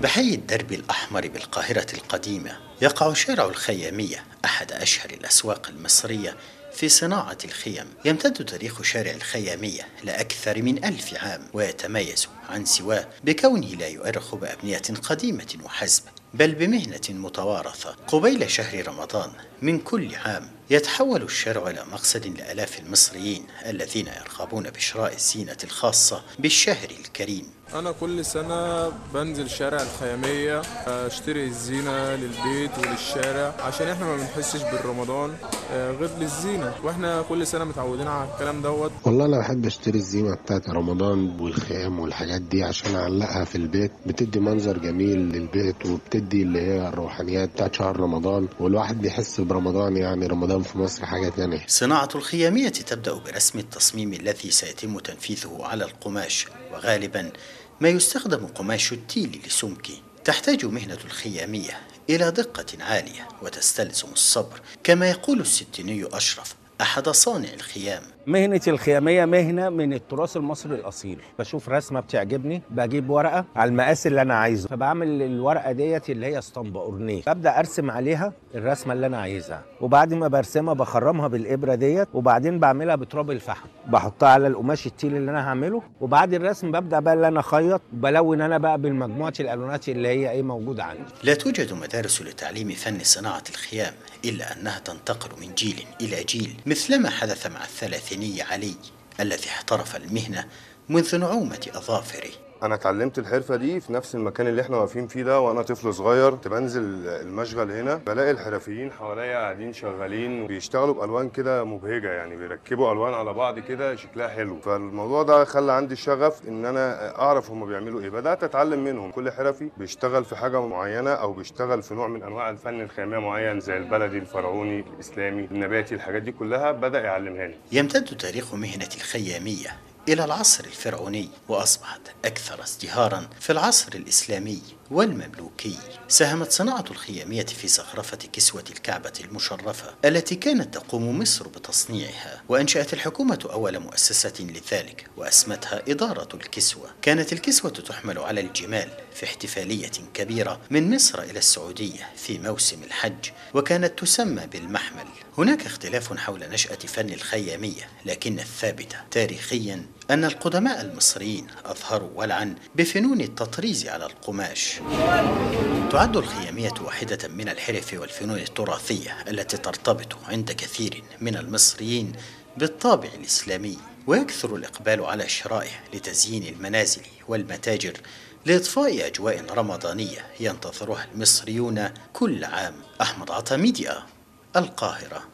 بحي الدرب الأحمر بالقاهرة القديمة يقع شارع الخيامية أحد أشهر الأسواق المصرية في صناعة الخيم يمتد تاريخ شارع الخيامية لأكثر من ألف عام ويتميز عن سواه بكونه لا يؤرخ بأبنية قديمة وحسب بل بمهنة متوارثة قبيل شهر رمضان من كل عام يتحول الشارع إلى مقصد لآلاف المصريين الذين يرغبون بشراء الزينة الخاصة بالشهر الكريم أنا كل سنة بنزل شارع الخيامية أشتري الزينة للبيت وللشارع عشان إحنا ما بنحسش بالرمضان آه، غير للزينة وإحنا كل سنة متعودين على الكلام دوت والله انا بحب اشتري الزينه بتاعت رمضان والخيام والحاجات دي عشان اعلقها في البيت بتدي منظر جميل للبيت وبتدي اللي هي الروحانيات بتاعت شهر رمضان والواحد بيحس برمضان يعني رمضان في مصر حاجه تانية صناعة الخيامية تبدأ برسم التصميم الذي سيتم تنفيذه على القماش وغالبا ما يستخدم قماش التيل لسمكه تحتاج مهنة الخيامية إلى دقة عالية وتستلزم الصبر كما يقول الستيني أشرف أحد صانع الخيام مهنة الخيامية مهنة من التراث المصري الأصيل بشوف رسمة بتعجبني بجيب ورقة على المقاس اللي أنا عايزه فبعمل الورقة ديت اللي هي اسطمبة أورنيه ببدأ أرسم عليها الرسمة اللي أنا عايزها وبعد ما برسمها بخرمها بالإبرة ديت وبعدين بعملها بتراب الفحم بحطها على القماش التيل اللي أنا هعمله وبعد الرسم ببدأ بقى اللي أنا أخيط بلون أنا بقى بالمجموعة الألوانات اللي هي إيه موجودة عندي لا توجد مدارس لتعليم فن صناعة الخيام إلا أنها تنتقل من جيل إلى جيل مثلما حدث مع الثلاثيني علي الذي احترف المهنة منذ نعومة أظافره انا اتعلمت الحرفه دي في نفس المكان اللي احنا واقفين فيه ده وانا طفل صغير كنت بنزل المشغل هنا بلاقي الحرفيين حواليا قاعدين شغالين بيشتغلوا بالوان كده مبهجه يعني بيركبوا الوان على بعض كده شكلها حلو فالموضوع ده خلى عندي شغف ان انا اعرف هم بيعملوا ايه بدات اتعلم منهم كل حرفي بيشتغل في حاجه معينه او بيشتغل في نوع من انواع الفن الخياميه معين زي البلدي الفرعوني الاسلامي النباتي الحاجات دي كلها بدا يعلمها لي يمتد تاريخ مهنة الخيامية إلى العصر الفرعوني وأصبحت أكثر ازدهارا في العصر الإسلامي والمملوكي ساهمت صناعة الخيامية في زخرفة كسوة الكعبة المشرفة التي كانت تقوم مصر بتصنيعها وأنشأت الحكومة أول مؤسسة لذلك وأسمتها إدارة الكسوة كانت الكسوة تحمل على الجمال في احتفالية كبيرة من مصر إلى السعودية في موسم الحج وكانت تسمى بالمحمل هناك اختلاف حول نشأة فن الخيامية لكن الثابت تاريخيا أن القدماء المصريين أظهروا ولعا بفنون التطريز على القماش تعد الخيامية واحدة من الحرف والفنون التراثية التي ترتبط عند كثير من المصريين بالطابع الإسلامي ويكثر الإقبال على شرائه لتزيين المنازل والمتاجر لإطفاء أجواء رمضانية ينتظرها المصريون كل عام أحمد عطا ميديا القاهرة